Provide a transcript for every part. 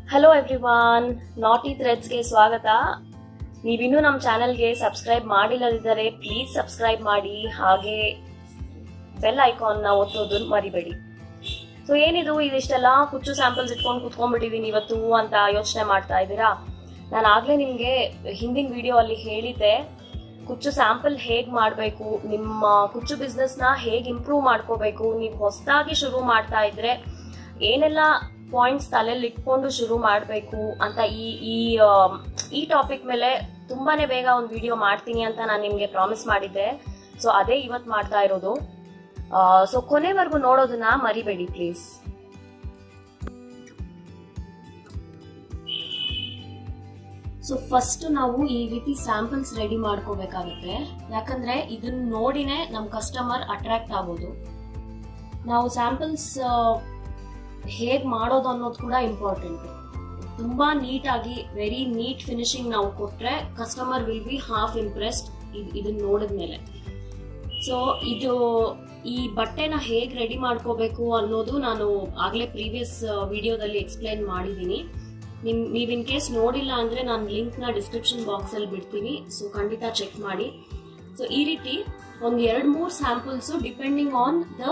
hello everyone ನಾಟಿ ಥ್ರೆಡ್ಸ್ಗೆ ಸ್ವಾಗತ ನೀವಿನ್ನೂ ನಮ್ಮ ಚಾನೆಲ್ಗೆ ಸಬ್ಸ್ಕ್ರೈಬ್ ಮಾಡಿಲ್ಲದಿದ್ದರೆ ಪ್ಲೀಸ್ ಸಬ್ಸ್ಕ್ರೈಬ್ ಮಾಡಿ ಹಾಗೆ ಬೆಲ್ ಐಕಾನ್ನ ಒತ್ತೋದನ್ನ ಮರಿಬೇಡಿ ಸೊ ಏನಿದು ಇದಿಷ್ಟೆಲ್ಲ ಕುಚ್ಚು ಸ್ಯಾಂಪಲ್ಸ್ ಇಟ್ಕೊಂಡು ಕುತ್ಕೊಂಡ್ಬಿಟ್ಟಿದ್ದೀನಿ ಇವತ್ತು ಅಂತ ಯೋಚನೆ ಮಾಡ್ತಾ ಇದ್ದೀರಾ ನಾನು ಆಗ್ಲೇ ನಿಮಗೆ ಹಿಂದಿನ ವಿಡಿಯೋ ಅಲ್ಲಿ ಹೇಳಿದ್ದೆ ಕುಚ್ಚು ಸ್ಯಾಂಪಲ್ ಹೇಗ್ ಮಾಡಬೇಕು ನಿಮ್ಮ ಕುಚ್ಚು ಬಿಸ್ನೆಸ್ನ ಹೇಗ್ ಇಂಪ್ರೂವ್ ಮಾಡ್ಕೋಬೇಕು ನೀವು ಹೊಸದಾಗಿ ಶುರು ಮಾಡ್ತಾ ಇದ್ರೆ ಏನೆಲ್ಲ ಪಾಯಿಂಟ್ಸ್ ತಲೆಯಲ್ಲಿ ಇಟ್ಕೊಂಡು ಶುರು ಮಾಡಬೇಕು ಅಂತ ಈ ಈ ಆ, ಈ ಟಾಪಿಕ್ ಮೇಲೆ ತುಂಬಾನೇ ಬೇಗ ಒಂದು ವಿಡಿಯೋ ಮಾಡ್ತೀನಿ ಅಂತ ನಾನು ನಿಮಗೆ ಪ್ರಾಮಿಸ್ ಮಾಡಿದ್ದೆ ಸೊ ಅದೇ ಇವತ್ತು ಮಾಡ್ತಾ ಇರೋದು ಸೊ ಕೊನೆವರೆಗೂ ನೋಡೋದನ್ನ ಮರಿಬೇಡಿ ಪ್ಲೀಸ್ ಸೊ ಫಸ್ಟ್ ನಾವು ಈ ರೀತಿ ಸ್ಯಾಂಪಲ್ಸ್ ರೆಡಿ ಮಾಡ್ಕೋಬೇಕಾಗುತ್ತೆ ಯಾಕಂದ್ರೆ ಇದನ್ನ ನೋಡಿನೇ ನಮ್ ಕಸ್ಟಮರ್ ಅಟ್ರಾಕ್ಟ್ ಆಗೋದು ನಾವು ಸ್ಯಾಂಪಲ್ಸ್ ಹೇಗ್ ಮಾಡೋದು ಅನ್ನೋದು ಕೂಡ ಇಂಪಾರ್ಟೆಂಟ್ ತುಂಬಾ ನೀಟಾಗಿ ವೆರಿ ನೀಟ್ ಫಿನಿಶಿಂಗ್ ನಾವು ಕೊಟ್ರೆ customer will be half impressed ಇದನ್ನ ನೋಡಿದ್ಮೇಲೆ ಸೊ ಇದು ಈ ಬಟ್ಟೆನ ಹೇಗ್ ರೆಡಿ ಮಾಡ್ಕೋಬೇಕು ಅನ್ನೋದು ನಾನು ಆಗ್ಲೇ ಪ್ರೀವಿಯಸ್ ವಿಡಿಯೋದಲ್ಲಿ ಎಕ್ಸ್ಪ್ಲೈನ್ ಮಾಡಿದ್ದೀನಿ ನಿಮ್ ನೀವ್ ಇನ್ ಕೇಸ್ ನೋಡಿಲ್ಲ ಅಂದ್ರೆ ನಾನು ಲಿಂಕ್ ನ ಡಿಸ್ಕ್ರಿಪ್ಷನ್ ಬಾಕ್ಸ್ ಅಲ್ಲಿ ಬಿಡ್ತೀನಿ ಸೊ ಖಂಡಿತ ಚೆಕ್ ಮಾಡಿ ಸೊ ಈ ರೀತಿ ಒಂದ್ ಎರಡ್ ಮೂರ್ samples depending on the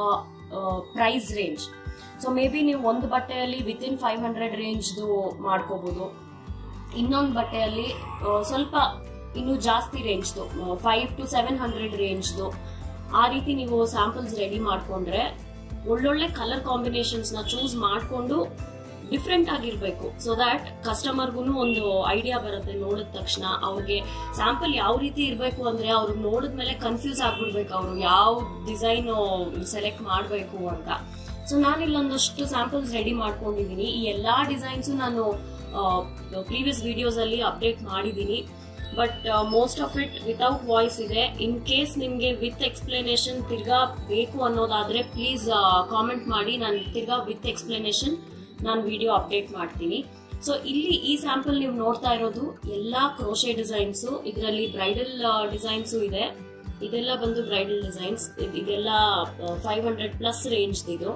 price range so maybe ನೀವು ಒಂದು ಬಟ್ಟೆಯಲ್ಲಿ ವಿತ್ ಇನ್ ಫೈವ್ ಹಂಡ್ರೆಡ್ ರೇಂಜ್ದು ಮಾಡ್ಕೋಬಹುದು ಇನ್ನೊಂದು ಬಟ್ಟೆಯಲ್ಲಿ ಆ, ಸ್ವಲ್ಪ ಇನ್ನು ಜಾಸ್ತಿ ರೇಂಜ್ದು ಫೈವ್ ಟು ಸೆವೆನ್ ಹಂಡ್ರೆಡ್ ರೇಂಜ್ದು ಆ ರೀತಿ ನೀವು ಸ್ಯಾಂಪಲ್ಸ್ ರೆಡಿ ಮಾಡ್ಕೊಂಡ್ರೆ ಒಳ್ಳೊಳ್ಳೆ ಕಲರ್ ಕಾಂಬಿನೇಷನ್ಸ್ ನ ಚೂಸ್ ಮಾಡ್ಕೊಂಡು ಡಿಫ್ರೆಂಟ್ ಆಗಿರ್ಬೇಕು ಸೊ ದಟ್ ಕಸ್ಟಮರ್ಗೂ ಒಂದು ಐಡಿಯಾ ಬರುತ್ತೆ ನೋಡಿದ ತಕ್ಷಣ ಅವ್ರಿಗೆ ಸ್ಯಾಂಪಲ್ ಯಾವ ರೀತಿ ಇರಬೇಕು ಅಂದ್ರೆ ಅವ್ರಿಗೆ ನೋಡಿದ್ಮೇಲೆ ಕನ್ಫ್ಯೂಸ್ ಆಗ್ಬಿಡ್ಬೇಕು ಅವರು ಯಾವ ಡಿಸೈನ್ ಸೆಲೆಕ್ಟ್ ಮಾಡಬೇಕು ಅಂತ ಸೊ ನಾನು ಇಲ್ಲೊಂದಷ್ಟು ಸ್ಯಾಂಪಲ್ಸ್ ರೆಡಿ ಮಾಡ್ಕೊಂಡಿದ್ದೀನಿ ಈ ಎಲ್ಲಾ ಡಿಸೈನ್ಸ್ ನಾನು ಪ್ರೀವಿಯಸ್ ವಿಡಿಯೋಸ್ ಅಲ್ಲಿ ಅಪ್ಡೇಟ್ ಮಾಡಿದ್ದೀನಿ but most of it without voice ಇದೆ ಇನ್ ಕೇಸ್ ನಿಮ್ಗೆ ವಿತ್ ಎಕ್ಸ್ಪ್ಲನೇಷನ್ ತಿರ್ಗಾ ಬೇಕು ಅನ್ನೋದಾದ್ರೆ ಪ್ಲೀಸ್ ಕಾಮೆಂಟ್ ಮಾಡಿ ನಾನು ತಿರ್ಗಾ ವಿತ್ ಎಕ್ಸ್ಪ್ಲನೇಷನ್ ನಾನು ವಿಡಿಯೋ ಅಪ್ಡೇಟ್ ಮಾಡ್ತೀನಿ ಸೊ ಇಲ್ಲಿ ಈ ಸ್ಯಾಂಪಲ್ ನೀವು ನೋಡ್ತಾ ಇರೋದು ಎಲ್ಲಾ ಕ್ರೋಶೆ ಡಿಸೈನ್ಸ್ ಇದರಲ್ಲಿ ಬ್ರೈಡಲ್ ಡಿಸೈನ್ಸ್ ಇದೆ ಇದೆಲ್ಲ ಬಂದು ಬ್ರೈಡಲ್ ಡಿಸೈನ್ಸ್ ಇದೆಲ್ಲ ಫೈವ್ ಹಂಡ್ರೆಡ್ ಪ್ಲಸ್ ರೇಂಜ್ ಇದು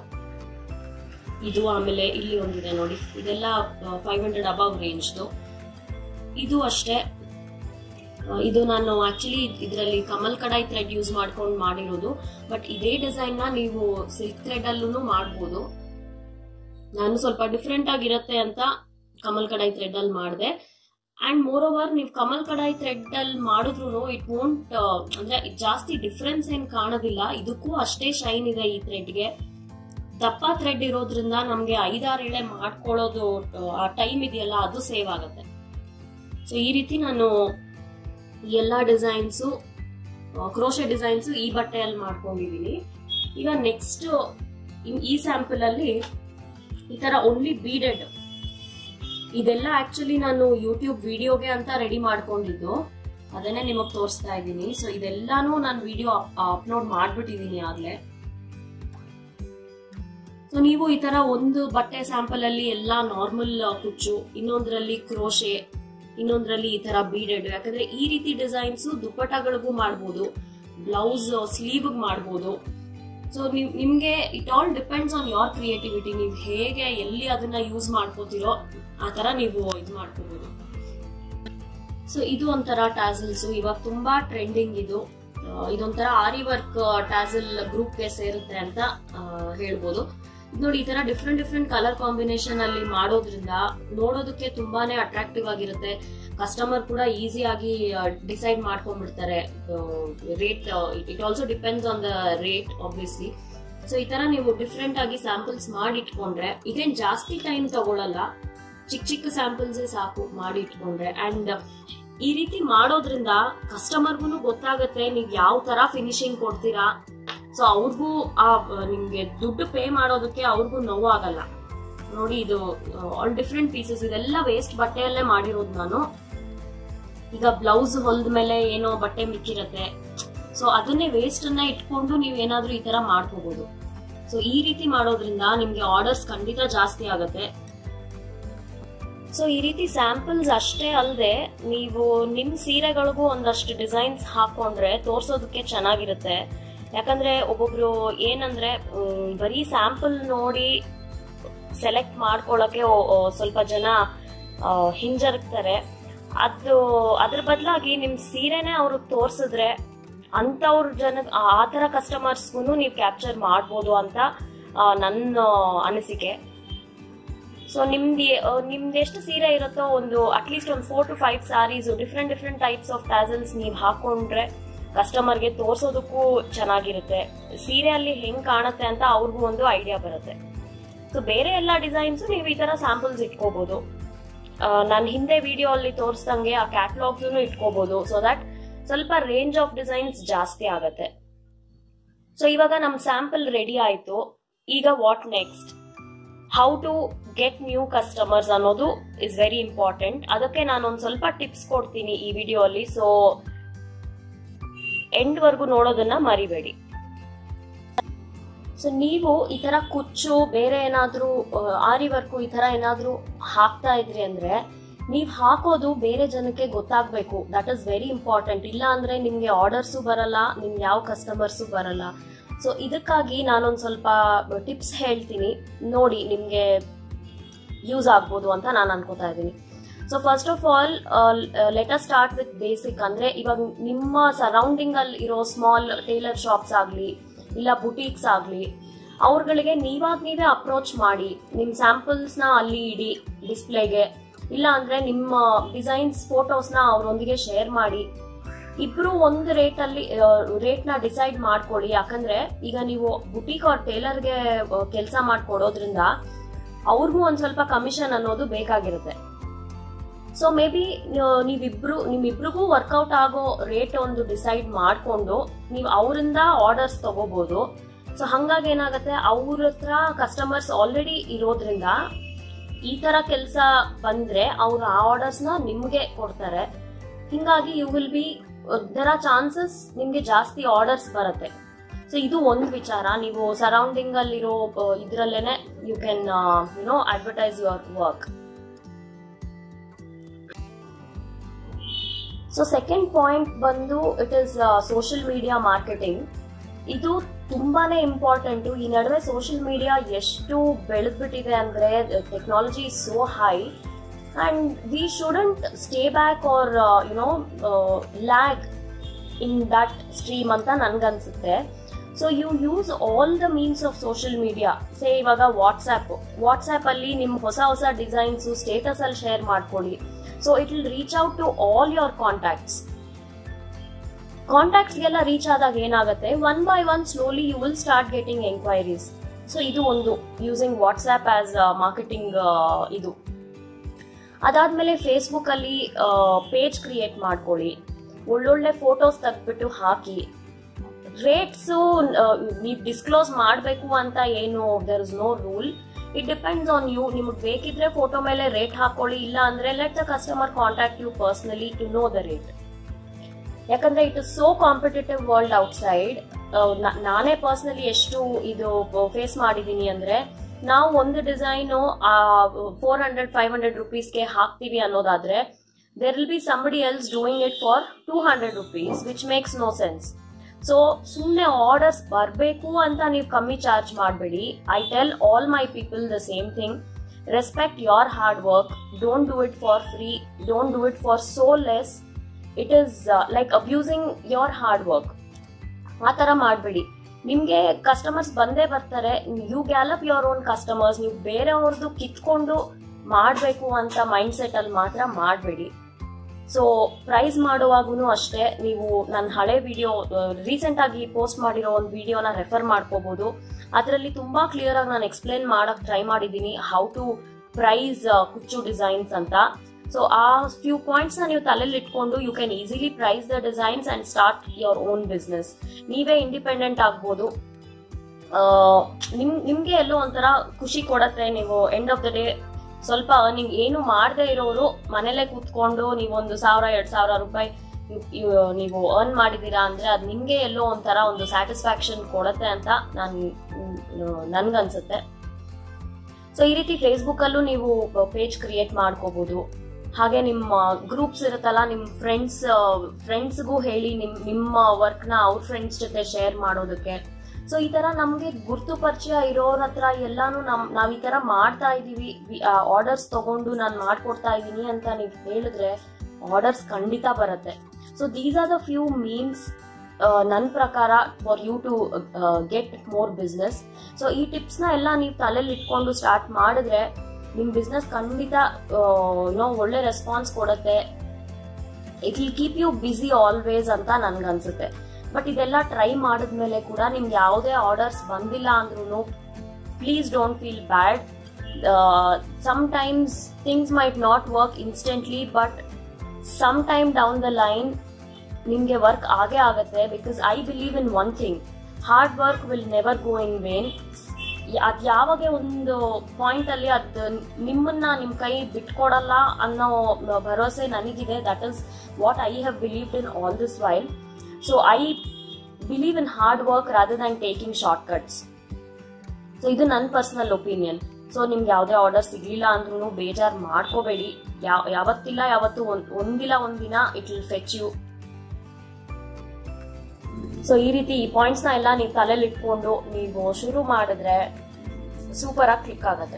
ಇದು ಆಮೇಲೆ ಇಲ್ಲಿ ಒಂದಿದೆ ನೋಡಿ ಇದೆಲ್ಲ ಫೈವ್ ಹಂಡ್ರೆಡ್ ಅಬವ್ ರೇಂಜ್ದು ಇದು ಅಷ್ಟೇ ಆ, ಇದು ನಾನು ಆಕ್ಚುಲಿ ಇದರಲ್ಲಿ ಕಮಲ್ ಕಡಾಯಿ ಥ್ರೆಡ್ ಯೂಸ್ ಮಾಡ್ಕೊಂಡು ಮಾಡಿರೋದು ಬಟ್ ಇದೇ ಡಿಸೈನ್ ನ ನೀವು ಸಿಲ್ಕ್ ಥ್ರೆಡ್ ಅಲ್ಲೂ ಮಾಡ್ಬೋದು ನಾನು ಸ್ವಲ್ಪ ಡಿಫ್ರೆಂಟ್ ಆಗಿರತ್ತೆ ಅಂತ ಕಮಲ್ ಕಡಾಯಿ ಥ್ರೆಡ್ ಅಲ್ಲಿ ಮಾಡಿದೆ ಅಂಡ್ ಮೋರ್ ಓವರ್ ನೀವು ಕಮಲ್ ಕಡಾಯಿ ಥ್ರೆಡ್ ಅಲ್ಲಿ ಮಾಡಿದ್ರು ಇಟ್ ವೋಂಟ್ ಅಂದ್ರೆ ಇದ್ ಜಾಸ್ತಿ ಡಿಫ್ರೆನ್ಸ್ ಏನ್ ಕಾಣೋದಿಲ್ಲ ಇದಕ್ಕೂ ಅಷ್ಟೇ ಶೈನ್ ಇದೆ ಈ ಥ್ರೆಡ್ಗೆ ದಪ್ಪ ಥ್ರೆಡ್ ಇರೋದ್ರಿಂದ ನಮ್ಗೆ ಐದಾರು ಎಳೆ ಮಾಡ್ಕೊಳ್ಳೋದು ಆ ಟೈಮ್ ಇದೆಯಲ್ಲ ಅದು ಸೇವ್ ಆಗುತ್ತೆ ಸೊ ಈ ರೀತಿ ನಾನು ಈ ಎಲ್ಲಾ ಡಿಸೈನ್ಸು ಕ್ರೋಶೆ ಡಿಸೈನ್ಸ್ ಈ ಬಟ್ಟೆಯಲ್ಲಿ ಮಾಡ್ಕೊಂಡಿದೀನಿ ಈಗ ನೆಕ್ಸ್ಟ್ ಈ ಸ್ಯಾಂಪಲ್ ಅಲ್ಲಿ ಈ ತರ ಓನ್ಲಿ ಬೀಡೆಡ್ ಇದೆಲ್ಲ ಆಕ್ಚುಲಿ ನಾನು ಯೂಟ್ಯೂಬ್ ವಿಡಿಯೋಗೆ ಅಂತ ರೆಡಿ ಮಾಡ್ಕೊಂಡಿದ್ದು ಅದನ್ನೇ ನಿಮಗ್ ತೋರಿಸ್ತಾ ಇದ್ದೀನಿ ಸೊ ಇದೆಲ್ಲಾನು ನಾನು ವಿಡಿಯೋ ಅಪ್ಲೋಡ್ ಮಾಡ್ಬಿಟ್ಟಿದೀನಿ ಆಗ್ಲೇ ಸೊ ನೀವು ಈ ತರ ಒಂದು ಬಟ್ಟೆ ಸ್ಯಾಂಪಲ್ ಅಲ್ಲಿ ಎಲ್ಲಾ ನಾರ್ಮಲ್ ಕುಚ್ಚು ಇನ್ನೊಂದ್ರಲ್ಲಿ ಕ್ರೋಶೆ ಇನ್ನೊಂದ್ರಲ್ಲಿ ಈ ತರ ಬೀಡೆಡ್ ಯಾಕಂದ್ರೆ ಈ ರೀತಿ ಡಿಸೈನ್ಸ್ ದುಪ್ಪಟಗಳಿಗೂ ಮಾಡ್ಬೋದು ಬ್ಲೌಸ್ ಸ್ಲೀವ್ ಮಾಡ್ಬೋದು ಸೊ ನಿಮ್ಗೆ it all depends on your creativity ನೀವು ಹೇಗೆ ಎಲ್ಲಿ ಅದನ್ನ ಯೂಸ್ ಮಾಡ್ಕೋತಿರೋ ಆ ತರ ನೀವು ಇದು ಮಾಡ್ಕೋಬಹುದು ಸೊ ಇದು ಒಂಥರ ಟ್ಯಾಸಲ್ಸ್ ಇವಾಗ ತುಂಬಾ ಟ್ರೆಂಡಿಂಗ್ ಇದು ಆ, ಇದೊಂಥರ ಆರಿ ವರ್ಕ್ ಟ್ಯಾಸಲ್ ಗ್ರೂಪ್ಗೆ ಸೇರುತ್ತೆ ಅಂತ ಆ, ಹೇಳ್ಬೋದು ಇದ್ ನೋಡಿ ಈ ತರ ಡಿಫ್ರೆಂಟ್ ಡಿಫ್ರೆಂಟ್ ಕಲರ್ ಕಾಂಬಿನೇಷನ್ ಅಲ್ಲಿ ಮಾಡೋದ್ರಿಂದ ನೋಡೋದಕ್ಕೆ ತುಂಬಾನೇ ಅಟ್ರಾಕ್ಟಿವ್ ಆಗಿರುತ್ತೆ ಕಸ್ಟಮರ್ ಕೂಡ ಈಸಿಯಾಗಿ ಡಿಸೈಡ್ ಮಾಡ್ಕೊಂಡ್ಬಿಡ್ತಾರೆ rate it also depends on the rate obviously so ಈ ತರ ನೀವು ಡಿಫ್ರೆಂಟ್ ಆಗಿ ಸ್ಯಾಂಪಲ್ಸ್ ಮಾಡಿ ಇಟ್ಕೊಂಡ್ರೆ ಇದೇನ್ ಜಾಸ್ತಿ ಟೈಮ್ ತಗೊಳಲ್ಲ ಚಿಕ್ಕ ಚಿಕ್ಕ ಸ್ಯಾಂಪಲ್ಸ್ ಸಾಕು ಮಾಡಿ ಇಟ್ಕೊಂಡ್ರೆ ಅಂಡ್ ಈ ರೀತಿ ಮಾಡೋದ್ರಿಂದ ಕಸ್ಟಮರ್ಗೂ ಗೊತ್ತಾಗತ್ತೆ ನೀವ್ ಯಾವ ತರ ಫಿನಿಶಿಂಗ್ ಕೊಡ್ತೀರಾ ಸೊ ಅವ್ರಿಗೂ ಆ ಆ, ನಿಮ್ಗೆ ದುಡ್ಡು ಪೇ ಮಾಡೋದಕ್ಕೆ ಅವ್ರಿಗೂ ನೋವಾಗಲ್ಲ ನೋಡಿ ಇದು ಆಲ್ ಡಿಫ್ರೆಂಟ್ ಪೀಸಸ್ ಇದೆಲ್ಲ ವೇಸ್ಟ್ ಬಟ್ಟೆಯಲ್ಲೇ ಮಾಡಿರೋದು ನಾನು ಈಗ ಬ್ಲೌಸ್ ಹೊಲ್ದ ಮೇಲೆ ಏನೋ ಬಟ್ಟೆ ಮಿಕ್ಕಿರತ್ತೆ ಸೊ ಅದನ್ನೇ ವೇಸ್ಟ್ ಅನ್ನ ಇಟ್ಕೊಂಡು ನೀವ್ ಏನಾದ್ರೂ ಈ ತರ ಮಾಡ್ಕೋಬಹುದು ಸೊ ಈ ರೀತಿ ಮಾಡೋದ್ರಿಂದ ನಿಮ್ಗೆ ಆರ್ಡರ್ಸ್ ಖಂಡಿತ ಜಾಸ್ತಿ ಆಗತ್ತೆ ಸೊ ಈ ರೀತಿ ಸ್ಯಾಂಪಲ್ಸ್ ಅಷ್ಟೇ ಅಲ್ಲದೆ ನೀವು ನಿಮ್ ಸೀರೆಗಳಿಗೂ ಒಂದಷ್ಟು ಡಿಸೈನ್ಸ್ ಹಾಕೊಂಡ್ರೆ ತೋರ್ಸೋದಕ್ಕೆ ಚೆನ್ನಾಗಿರುತ್ತೆ ಯಾಕಂದ್ರೆ ಒಬ್ಬೊಬ್ರು ಏನಂದ್ರೆ ಮ್, ಬರೀ ಸ್ಯಾಂಪಲ್ ನೋಡಿ ಸೆಲೆಕ್ಟ್ ಮಾಡ್ಕೊಳ್ಳೋಕೆ ಸ್ವಲ್ಪ ಜನ ಆ, ಹಿಂಜರಿಕ್ತಾರೆ ಅದು ಅದ್ರ ಬದಲಾಗಿ ನಿಮ್ ಸೀರೆನೆ ಅವ್ರಿಗೆ ತೋರ್ಸಿದ್ರೆ ಅಂತವ್ರ ಜನ ಆ ತರ ಕಸ್ಟಮರ್ಸ್ಗೂ ನೀವು ಕ್ಯಾಪ್ಚರ್ ಮಾಡ್ಬೋದು ಅಂತ ಆ, ನನ್ನ ಅನಿಸಿಕೆ ಸೊ ನಿಮ್ದು ನಿಮ್ದು ಎಷ್ಟು ಸೀರೆ ಇರುತ್ತೋ ಒಂದು ಅಟ್ಲೀಸ್ಟ್ ಒಂದು four to five saris different different types of tassels ನೀವು ಹಾಕೊಂಡ್ರೆ ಕಸ್ಟಮರ್ಗೆ ತೋರ್ಸೋದಕ್ಕೂ ಚೆನ್ನಾಗಿರುತ್ತೆ ಸೀರೆಯಲ್ಲಿ ಹೆಂಗ್ ಕಾಣುತ್ತೆ ಅಂತ ಅವ್ರಿಗೂ ಒಂದು ಐಡಿಯಾ ಬರುತ್ತೆ ಸೊ ಬೇರೆ ಎಲ್ಲ ಡಿಸೈನ್ಸ್ ನೀವು ಈ ತರ ಸ್ಯಾಂಪಲ್ಸ್ ಇಟ್ಕೋಬಹುದು ನಾನು ಹಿಂದೆ ವಿಡಿಯೋ ಅಲ್ಲಿ ತೋರಿಸ್ದಂಗೆ ಆ ಕ್ಯಾಟ್ಲಾಗ್ಸ್ ಇಟ್ಕೋಬಹುದು ಸೊ ದಟ್ ಸ್ವಲ್ಪ ರೇಂಜ್ ಆಫ್ ಡಿಸೈನ್ಸ್ ಜಾಸ್ತಿ ಆಗತ್ತೆ ಸೊ ಇವಾಗ ನಮ್ ಸ್ಯಾಂಪಲ್ ರೆಡಿ ಆಯ್ತು ಈಗ what next how to get new customers ಅನ್ನೋದು ಇಸ್ ವೆರಿ ಇಂಪಾರ್ಟೆಂಟ್ ಅದಕ್ಕೆ ನಾನು ಒಂದ್ ಸ್ವಲ್ಪ ಟಿಪ್ಸ್ ಕೊಡ್ತೀನಿ ಈ ವಿಡಿಯೋ ಅಲ್ಲಿ ಸೊ ಎಂಡ್ ವರ್ಗು ನೋಡೋದನ್ನ ಮರಿಬೇಡಿ ಸೊ ನೀವು ಈ ತರ ಕುಚ್ಚು ಬೇರೆ ಏನಾದ್ರೂ ಆರಿ ವರ್ಕು ಈ ತರ ಏನಾದ್ರೂ ಹಾಕ್ತಾ ಇದ್ರಿ ಅಂದ್ರೆ ನೀವ್ ಹಾಕೋದು ಬೇರೆ ಜನಕ್ಕೆ ಗೊತ್ತಾಗ್ಬೇಕು ದಟ್ ಇಸ್ ವೆರಿ ಇಂಪಾರ್ಟೆಂಟ್ ಇಲ್ಲ ಅಂದ್ರೆ ನಿಮ್ಗೆ ಆರ್ಡರ್ಸು ಬರಲ್ಲ ನಿಮ್ಗೆ ಯಾವ ಕಸ್ಟಮರ್ಸು ಬರಲ್ಲ ಸೊ ಇದಕ್ಕಾಗಿ ನಾನೊಂದ್ ಸ್ವಲ್ಪ ಟಿಪ್ಸ್ ಹೇಳ್ತೀನಿ ನೋಡಿ ನಿಮ್ಗೆ ಯೂಸ್ ಆಗ್ಬೋದು ಅಂತ ನಾನು ಅನ್ಕೋತಾ ಇದ್ದೀನಿ so first of all let start with basic ಅಂದ್ರೆ ಇವಾಗ ನಿಮ್ಮ ಸರೌಂಡಿಂಗ್ ಅಲ್ಲಿ ಇರೋ ಸ್ಮಾಲ್ ಟೇಲರ್ ಶಾಪ್ಸ್ ಆಗ್ಲಿ ಇಲ್ಲ ಬುಟೀಕ್ಸ್ ಆಗ್ಲಿ ಅವ್ರಗಳಿಗೆ ನೀವಾಗ ನೀವೇ ಅಪ್ರೋಚ್ ಮಾಡಿ ನಿಮ್ ಸ್ಯಾಂಪಲ್ಸ್ ನ ಅಲ್ಲಿ ಇಡಿ ಡಿಸ್ಪ್ಲೇಗೆ ಇಲ್ಲ ಅಂದ್ರೆ ನಿಮ್ಮ ಡಿಸೈನ್ಸ್ ಫೋಟೋಸ್ ನ ಅವರೊಂದಿಗೆ ಶೇರ್ ಮಾಡಿ ಇಬ್ರು ಒಂದು ರೇಟ್ ಅಲ್ಲಿ ರೇಟ್ ನ ಡಿಸೈಡ್ ಮಾಡ್ಕೊಳ್ಳಿ ಯಾಕಂದ್ರೆ ಈಗ ನೀವು ಬುಟೀಕ್ ಅವ್ರ ಟೇಲರ್ಗೆ ಕೆಲಸ ಮಾಡ್ಕೊಡೋದ್ರಿಂದ ಅವ್ರಿಗೂ ಒಂದ್ ಸ್ವಲ್ಪ ಕಮಿಷನ್ ಅನ್ನೋದು ಬೇಕಾಗಿರುತ್ತೆ ಸೊ ಮೇ ಬಿ ನೀವಿಬ್ರು ನಿಮ್ಮಿಬ್ರಿಗೂ ವರ್ಕೌಟ್ ಆಗೋ ರೇಟ್ ಒಂದು ಡಿಸೈಡ್ ಮಾಡ್ಕೊಂಡು ನೀವು ಅವರಿಂದ ಆರ್ಡರ್ಸ್ ತಗೋಬಹುದು ಸೊ ಹಂಗಾಗಿ ಏನಾಗುತ್ತೆ ಅವ್ರ ಹತ್ರ ಕಸ್ಟಮರ್ಸ್ ಆಲ್ರೆಡಿ ಇರೋದ್ರಿಂದ ಈ ತರ ಕೆಲಸ ಬಂದ್ರೆ ಅವ್ರು ಆ ಆರ್ಡರ್ಸ್ ನ ನಿಮ್ಗೆ ಕೊಡ್ತಾರೆ ಹಿಂಗಾಗಿ you will be there are chances ನಿಮ್ಗೆ ಜಾಸ್ತಿ ಆರ್ಡರ್ಸ್ ಬರುತ್ತೆ ಸೊ ಇದು ಒಂದು ವಿಚಾರ ನೀವು ಸರೌಂಡಿಂಗ್ ಅಲ್ಲಿರೋ ಇದ್ರಲ್ಲೇನೆ you can you know advertise your work so second point ಬಂದು it is social media marketing ಇದು ತುಂಬಾನೇ ಇಂಪಾರ್ಟೆಂಟ್ ಈ ನಡುವೆ ಸೋಷಿಯಲ್ ಮೀಡಿಯಾ ಎಷ್ಟು ಬೆಳೆದ್ಬಿಟ್ಟಿದೆ ಅಂದ್ರೆ technology is so high and we shouldn't stay back or you know lag in that stream ಅಂತ ನನ್ಗನ್ಸುತ್ತೆ so you use all the means of social media say ಇವಾಗ ವಾಟ್ಸ್ಆಪ್ ವಾಟ್ಸ್ಆಪ್ ಅಲ್ಲಿ ನಿಮ್ ಹೊಸ ಹೊಸ ಡಿಸೈನ್ಸ್ ಸ್ಟೇಟಸ್ ಅಲ್ಲಿ ಶೇರ್ ಮಾಡ್ಕೊಳ್ಳಿ so it will reach out to all your contacts contacts ಗೆಲ್ಲ ರೀಚ್ ಆದಾಗ ಏನಾಗುತ್ತೆ one by one slowly you will start getting enquiries so ಇದು ಒಂದು ಯೂಸಿಂಗ್ ವಾಟ್ಸ್ಆಪ್ ಆಸ್ ಮಾರ್ಕೆಟಿಂಗ್ ಇದು ಅದಾದ್ಮೇಲೆ ಫೇಸ್ಬುಕ್ ಅಲ್ಲಿ ಪೇಜ್ ಕ್ರಿಯೇಟ್ ಮಾಡ್ಕೊಳ್ಳಿ ಒಳ್ಳೊಳ್ಳೆ ಫೋಟೋಸ್ ತೆಗ್ದ್ಬಿಟ್ಟು ಹಾಕಿ ರೇಟ್ಸ್ ನೀವು ಡಿಸ್ಕ್ಲೋಸ್ ಮಾಡಬೇಕು ಅಂತ ಏನು there is no rule it depends on you ನಿಮ್ಗೆ ಬೇಕಿದ್ರೆ ಫೋಟೋ ಮೇಲೆ ರೇಟ್ ಹಾಕೊಳ್ಳಿ ಇಲ್ಲ ಅಂದ್ರೆ let the customer contact you personally to know the rate ಯಾಕಂದ್ರೆ it is so competitive world outside ನಾನೇ ಪರ್ಸನಲಿ ಎಷ್ಟು ಇದು ಫೇಸ್ ಮಾಡಿದೀನಿ ಅಂದ್ರೆ ನಾವು ಒಂದು design four hundred five hundred ರುಪೀಸ್ಗೆ ಹಾಕ್ತೀವಿ ಅನ್ನೋದಾದ್ರೆ there will be somebody else doing it for two hundred rupees which makes no sense so ಸುಮ್ಮನೆ ಆರ್ಡರ್ಸ್ ಬರಬೇಕು ಅಂತ ನೀವು ಕಮ್ಮಿ ಚಾರ್ಜ್ ಮಾಡಬೇಡಿ I tell all my people the same thing respect your hard work don't do it for free don't do it for so less it is like abusing your hard work ಆ ಥರ ಮಾಡಬೇಡಿ ನಿಮಗೆ customers ಬಂದೇ ಬರ್ತಾರೆ you gallop your own customers ನೀವು ಬೇರೆಯವ್ರದ್ದು ಕಿತ್ಕೊಂಡು ಮಾಡಬೇಕು ಅಂತ ಮೈಂಡ್ ಸೆಟ್ ಅಲ್ಲಿ ಮಾತ್ರ ಮಾಡಬೇಡಿ ಸೊ ಪ್ರೈಸ್ ಮಾಡುವಾಗೂ ಅಷ್ಟೇ ನೀವು ನನ್ನ ಹಳೆ ವಿಡಿಯೋ ರೀಸೆಂಟ್ ಆಗಿ ಪೋಸ್ಟ್ ಮಾಡಿರೋ ಒಂದು ವಿಡಿಯೋನ ರೆಫರ್ ಮಾಡ್ಕೋಬಹುದು ಅದರಲ್ಲಿ ತುಂಬಾ ಕ್ಲಿಯರ್ ಆಗಿ ನಾನು ಎಕ್ಸ್ಪ್ಲೇನ್ ಮಾಡಕ್ ಟ್ರೈ ಮಾಡಿದ್ದೀನಿ ಹೌ ಟು ಪ್ರೈಸ್ ಕುಚ್ಚು ಡಿಸೈನ್ಸ್ ಅಂತ ಸೊ ಆ ಫ್ಯೂ ಪಾಯಿಂಟ್ಸ್ ನ ನೀವು ತಲೆಯಲ್ಲಿ ಇಟ್ಕೊಂಡು you can easily price the designs and start your own business ನೀವೇ ಇಂಡಿಪೆಂಡೆಂಟ್ ಆಗ್ಬೋದು ನಿಮ್ ನಿಮ್ಗೆ ಎಲ್ಲೋ ಒಂಥರ ಖುಷಿ ಕೊಡತ್ತೆ ನೀವು ಎಂಡ್ ಆಫ್ ದ ಡೇ ಸ್ವಲ್ಪ ಅರ್ನಿಂಗ್ ಏನು ಮಾಡದೇ ಇರೋರು ಮನೇಲೆ ಕೂತ್ಕೊಂಡು ನೀವೊಂದು ಸಾವಿರ ಎರಡ್ ಸಾವಿರ ರೂಪಾಯಿ ನೀವು ಅರ್ನ್ ಮಾಡಿದೀರಾ ಅಂದ್ರೆ ಅದು ನಿಮ್ಗೆ ಎಲ್ಲೋ ಒಂಥರ ಒಂದು ಸ್ಯಾಟಿಸ್ಫ್ಯಾಕ್ಷನ್ ಕೊಡತ್ತೆ ಅಂತ ನಾನು ನನ್ಗನ್ಸುತ್ತೆ ಸೊ ಈ ರೀತಿ ಫೇಸ್ಬುಕ್ ಅಲ್ಲೂ ನೀವು ಪೇಜ್ ಕ್ರಿಯೇಟ್ ಮಾಡ್ಕೋಬಹುದು ಹಾಗೆ ನಿಮ್ಮ ಗ್ರೂಪ್ಸ್ ಇರುತ್ತಲ್ಲ ನಿಮ್ ಫ್ರೆಂಡ್ಸ್ ಫ್ರೆಂಡ್ಸ್ಗೂ ಹೇಳಿ ನಿಮ್ ನಿಮ್ಮ ವರ್ಕ್ ನ ಅವ್ರ ಫ್ರೆಂಡ್ಸ್ ಜೊತೆ ಶೇರ್ ಮಾಡೋದಕ್ಕೆ ಸೊ ಈ ತರ ನಮ್ಗೆ ಗುರ್ತು ಪರಿಚಯ ಇರೋರ ಹತ್ರ ಎಲ್ಲಾನು ನಮ್ ನಾವ್ ಈ ತರ ಮಾಡ್ತಾ ಇದೀವಿ ಆರ್ಡರ್ಸ್ ತಗೊಂಡು ನಾನು ಮಾಡ್ಕೊಡ್ತಾ ಇದೀನಿ ಅಂತ ನೀವು ಹೇಳಿದ್ರೆ ಆರ್ಡರ್ಸ್ ಖಂಡಿತ ಬರುತ್ತೆ so these are the few means ನನ್ನ ಪ್ರಕಾರ for you to get more business so ಈ ಟಿಪ್ಸ್ನ ಎಲ್ಲ ನೀವು ತಲೆಯಲ್ಲಿ ಇಟ್ಕೊಂಡು ಸ್ಟಾರ್ಟ್ ಮಾಡಿದ್ರೆ ನಿಮ್ಮ ಬಿಸ್ನೆಸ್ ಖಂಡಿತ ಏನೋ ಒಳ್ಳೆ ರೆಸ್ಪಾನ್ಸ್ ಕೊಡುತ್ತೆ it will keep you busy always ಅಂತ ನನ್ಗನ್ಸುತ್ತೆ ಬಟ್ ಇದೆಲ್ಲ ಟ್ರೈ ಮಾಡಿದ್ಮೇಲೆ ಕೂಡ ನಿಮ್ಗೆ ಯಾವುದೇ ಆರ್ಡರ್ಸ್ ಬಂದಿಲ್ಲ ಅಂದ್ರೂ please don't feel bad sometimes things might not work instantly but some time down the line ನಿಮಗೆ ವರ್ಕ್ ಆಗೇ ಆಗುತ್ತೆ because I believe in one thing hard work will never go in vain ಅದ್ ಯಾವಾಗ ಒಂದು point ಅಲ್ಲಿ ಅದ್ ನಿಮ್ಮನ್ನ ನಿಮ್ ಕೈ ಬಿಟ್ಕೊಡಲ್ಲ ಅನ್ನೋ ಭರವಸೆ ನನಗಿದೆ that is what I have believed in all this while so I believe in hard work rather than taking shortcuts so ಇದು ನನ್ನ ಪರ್ಸನಲ್ ಒಪಿನಿಯನ್ ಸೊ ನಿಮ್ಗೆ ಯಾವುದೇ ಆರ್ಡರ್ ಸಿಗ್ಲಿಲ್ಲ ಅಂದ್ರೂ ಬೇಜಾರ್ ಮಾಡ್ಕೋಬೇಡಿ ಯಾವ ಯಾವತ್ತಿಲ್ಲ ಯಾವತ್ತು ಒಂದ್ ಒಂದಿಲ್ಲ ಒಂದಿನ it will fetch you so ಈ ರೀತಿ ಈ ಪಾಯಿಂಟ್ಸ್ ನ ಎಲ್ಲ ನೀವು ತಲೆಯಲ್ಲಿ ಇಟ್ಕೊಂಡು ನೀವು ಶುರು ಮಾಡಿದ್ರೆ ಸೂಪರ್ ಆಗಿ ಕ್ಲಿಕ್ ಆಗುತ್ತೆ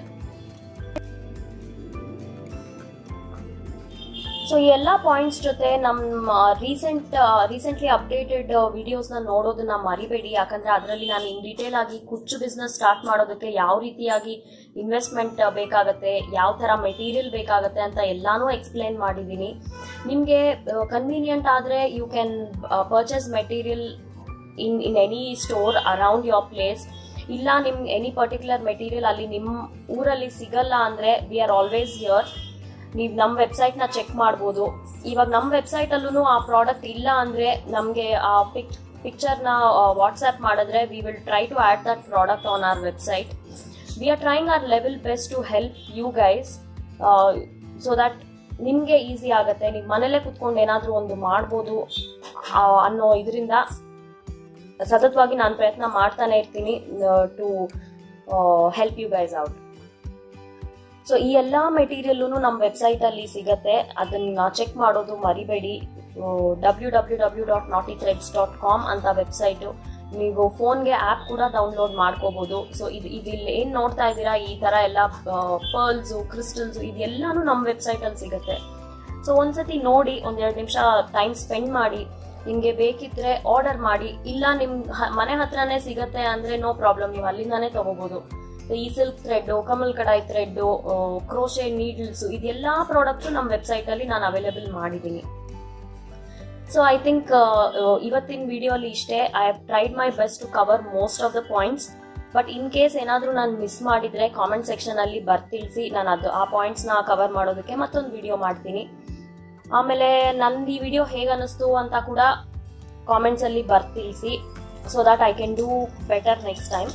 ಸೊ ಈ ಎಲ್ಲ ಪಾಯಿಂಟ್ಸ್ ಜೊತೆ ನಮ್ಮ ರೀಸೆಂಟ್ ರೀಸೆಂಟ್ಲಿ ಅಪ್ಡೇಟೆಡ್ ವಿಡಿಯೋಸ್ ನ ನೋಡೋದನ್ನ ಮರಿಬೇಡಿ ಯಾಕಂದ್ರೆ ಅದರಲ್ಲಿ ನಾನು ಇನ್ ಡೀಟೇಲ್ ಆಗಿ ಕುಚ್ಚು ಬಿಸ್ನೆಸ್ ಸ್ಟಾರ್ಟ್ ಮಾಡೋದಕ್ಕೆ ಯಾವ ರೀತಿಯಾಗಿ ಇನ್ವೆಸ್ಟ್ಮೆಂಟ್ ಬೇಕಾಗತ್ತೆ ಯಾವ ತರ ಮೆಟೀರಿಯಲ್ ಬೇಕಾಗತ್ತೆ ಅಂತ ಎಲ್ಲಾನು ಎಕ್ಸ್ಪ್ಲೇನ್ ಮಾಡಿದ್ದೀನಿ ನಿಮಗೆ ಕನ್ವೀನಿಯಂಟ್ ಆದ್ರೆ you can purchase material in in any store around your place ಇಲ್ಲ ನಿಮ್ ಎನಿ ಪರ್ಟಿಕ್ಯುಲರ್ ಮೆಟೀರಿಯಲ್ ಅಲ್ಲಿ ನಿಮ್ಮ ಊರಲ್ಲಿ ಸಿಗಲ್ಲ ಅಂದ್ರೆ ವಿ ಆರ್ ಆಲ್ವೇಸ್ ಹಿಯರ್ ನೀವು ನಮ್ಮ ವೆಬ್ಸೈಟ್ ನ ಚೆಕ್ ಮಾಡ್ಬೋದು ಇವಾಗ ನಮ್ಮ ವೆಬ್ಸೈಟ್ ಅಲ್ಲೂ ಆ ಪ್ರಾಡಕ್ಟ್ ಇಲ್ಲ ಅಂದ್ರೆ ನಮಗೆ ಆ ಪಿಕ್ ಪಿಕ್ಚರ್ ನ ವಾಟ್ಸ್ಆಪ್ ಮಾಡಿದ್ರೆ we will try to add that product on our website we are trying our level best to help you guys so that ನಿಮ್ಗೆ ಈಸಿ ಆಗುತ್ತೆ ನೀವು ಮನೇಲೆ ಕುತ್ಕೊಂಡು ಏನಾದ್ರೂ ಒಂದು ಮಾಡ್ಬೋದು ಅನ್ನೋ ಇದರಿಂದ ಸತತವಾಗಿ ನಾನು ಪ್ರಯತ್ನ ಮಾಡ್ತಾನೆ ಇರ್ತೀನಿ to help you guys out so ಈ ಎಲ್ಲಾ ಮೆಟೀರಿಯಲ್ಲು ನಮ್ಮ ವೆಬ್ಸೈಟ್ ಅಲ್ಲಿ ಸಿಗತ್ತೆ ಅದನ್ನ ಚೆಕ್ ಮಾಡೋದು ಮರಿಬೇಡಿ W W W dot knotty threads dot com ಅಂತ ವೆಬ್ಸೈಟು ನೀವು ಫೋನ್ಗೆ ಆ್ಯಪ್ ಕೂಡ ಡೌನ್ಲೋಡ್ ಮಾಡ್ಕೋಬಹುದು ಸೊ ಇದು ಇದಿಲ್ಲಿ ಏನ್ ನೋಡ್ತಾ ಇದ್ದೀರಾ ಈ ತರ ಎಲ್ಲ ಪರ್ಲ್ಸು ಕ್ರಿಸ್ಟಲ್ಸ್ ಇದೆಲ್ಲಾನು ನಮ್ಮ ವೆಬ್ಸೈಟ್ ಅಲ್ಲಿ ಸಿಗುತ್ತೆ ಸೊ ಒಂದ್ಸತಿ ನೋಡಿ ಒಂದೆರಡು ನಿಮಿಷ ಟೈಮ್ ಸ್ಪೆಂಡ್ ಮಾಡಿ ನಿಮ್ಗೆ ಬೇಕಿದ್ರೆ ಆರ್ಡರ್ ಮಾಡಿ ಇಲ್ಲ ನಿಮ್ ಮನೆ ಹತ್ರನೇ ಸಿಗತ್ತೆ ಅಂದ್ರೆ ನೋ ಪ್ರಾಬ್ಲಮ್ ನೀವು ಅಲ್ಲಿಂದಾನೇ ತಗೋಬಹುದು ಈ silk thread Kamal Kadai thread crochet needles ಇದೆಲ್ಲಾ ಪ್ರಾಡಕ್ಟ್ ನಮ್ಮ ವೆಬ್ಸೈಟ್ ಅಲ್ಲಿ ನಾನು ಅವೈಲೇಬಲ್ ಮಾಡಿದ್ದೀನಿ ಸೊ ಐ ಥಿಂಕ್ ಇವತ್ತಿನ ವಿಡಿಯೋ ಅಲ್ಲಿ ಇಷ್ಟೇ I have tried my best to cover most of the points but in case ಏನಾದ್ರೂ ನಾನು ಮಿಸ್ ಮಾಡಿದ್ರೆ ಕಾಮೆಂಟ್ ಸೆಕ್ಷನ್ ಅಲ್ಲಿ ಬರ್ತಿಳ್ಸಿ ನಾನು ಅದು ಆ ಪಾಯಿಂಟ್ಸ್ ನ ಕವರ್ ಮಾಡೋದಕ್ಕೆ ಮತ್ತೊಂದು ವಿಡಿಯೋ ಮಾಡ್ತೀನಿ ಆಮೇಲೆ ನಂದು ಈ ವಿಡಿಯೋ ಹೇಗೆ ಅನಿಸ್ತು ಅಂತ ಕೂಡ ಕಾಮೆಂಟ್ಸ್ ಅಲ್ಲಿ ಬರ್ತಿಳ್ಸಿ so that I can do better next time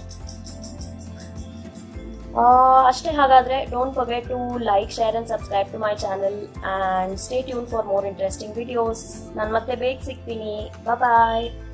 ಅಷ್ಟೇ ಹಾಗಾದ್ರೆ don't forget to like share and subscribe to my channel and stay tune for more interesting videos ನಾನು ಮತ್ತೆ ಬೇಗ ಸಿಗ್ತೀನಿ ಬಾಯ್